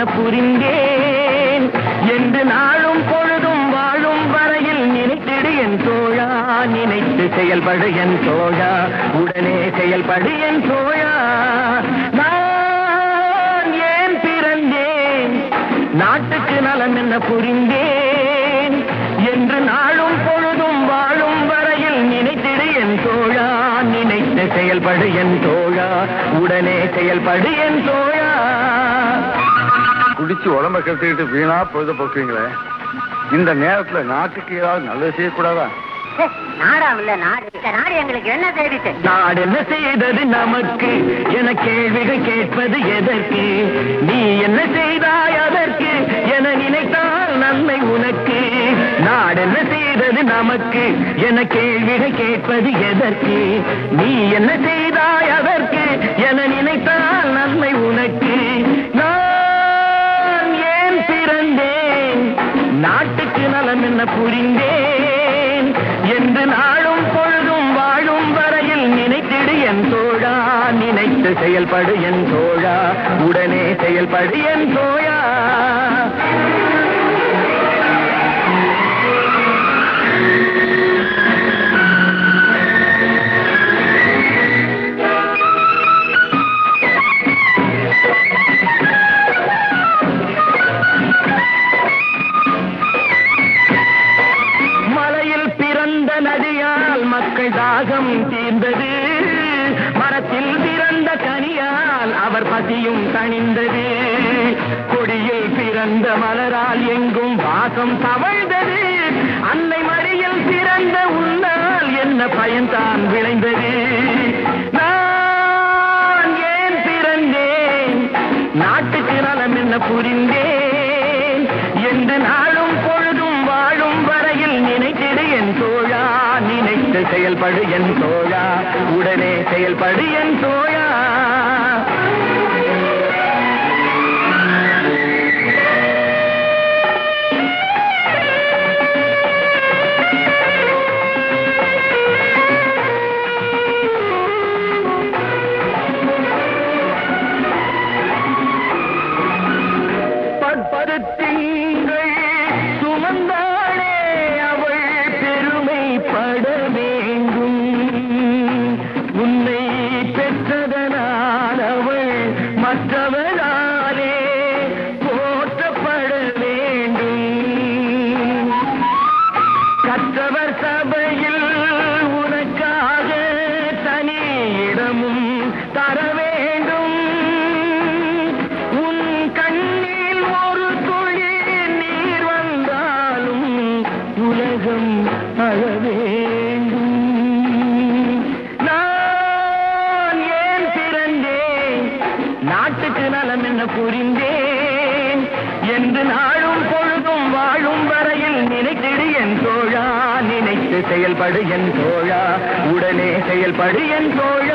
புரிந்தேன் என்று நாளும் பொழுதும் வாழும் வரையில் நினைத்திடு என் தோழா நினைத்து செயல்படு என் தோழா உடனே செயல்படு என் தோழா நான் ஏன் பிறந்தேன் நாட்டுக்கு நலம் என்ன புரிந்தேன் என்று நாளும் பொழுதும் வாழும் வரையில் நினைத்திடு என் தோழா நினைத்து செயல்படு என் தோழா உடனே செயல்படு என் தோழா குடிச்சு உடம்ப கெடுத்துக்கிட்டு வீணா பொழுத போக்குவீங்களே இந்த நேரத்துல நாட்டுக்கு ஏதாவது நல்லது செய்யக்கூடாதா நாடாவில்ல நாடு இந்த நாடு எங்களுக்கு என்ன செய்திச்சு நாடு என்ன செய்தது நமக்கு என கேள்விகள் கேட்பது எதற்கு நீ என்ன செய்தாய் அதற்கு என நினைத்தால் நன்மை உனக்கு நாடு என்ன செய்தது நமக்கு என கேள்விகள் கேட்பது எதற்கு நீ என்ன செய்தாய் அதற்கு என நினைத்தால் நன்மை உனக்கு நான் ஏன் பிறந்தேன் நாட்டுக்கு நலம் என்ன புரிந்தேன் என்று நாளும் பொழுதும் வாழும் வரையில் நினைத்திடு என் தோழா நினைத்து செயல்படு என் தோழா உடனே செயல்படு என் தோழா மலையில் பிறந்த நதியால் மக்கள் தாகம் தீர்ந்தது மரத்தில் பிறந்த கனியால் அவர் பசியும் தணிந்தது கொடியில் பிறந்த மலரால் எங்கும் வாசம் தவழ்ந்தது அன்னை மடியில் பிறந்த உன்னால் என்ன பயன்தான் விளைந்தது நான் ஏன் பிறந்தேன் நாட்டுக்கு நலம் என்ன புரிந்தேன் என்று நாளும் பொழுதும் வாழும் வரையில் நினைத்திடு என் தோழா நினைத்து செயல்படு என் தோழா உடனே செயல்படு என் தோழா பற்பது திங்கள் சுமந்தாளே அவள் பெருமைப்பட வேண்டும் உன்னை பெற்றதனால் அவள் மற்றவராலே போற்றப்பட வேண்டும் கற்றவர் சபையில் உனக்காக தனி இடமும் தர வேண்டும் உன் கண்ணில் ஒரு துளி நீர் வந்தாலும் உலகம் அழ வேண்டும் நான் ஏன் பிறந்தேன் நாட்டுக்கு நலம் என்ன புரிந்தேன் என்று நாளும் பொழுதும் வாழும் வரையில் நினைத்திடு என் தோழா நினைத்து செயல்படு என் தோழா உடனே செயல்படு என் தோழா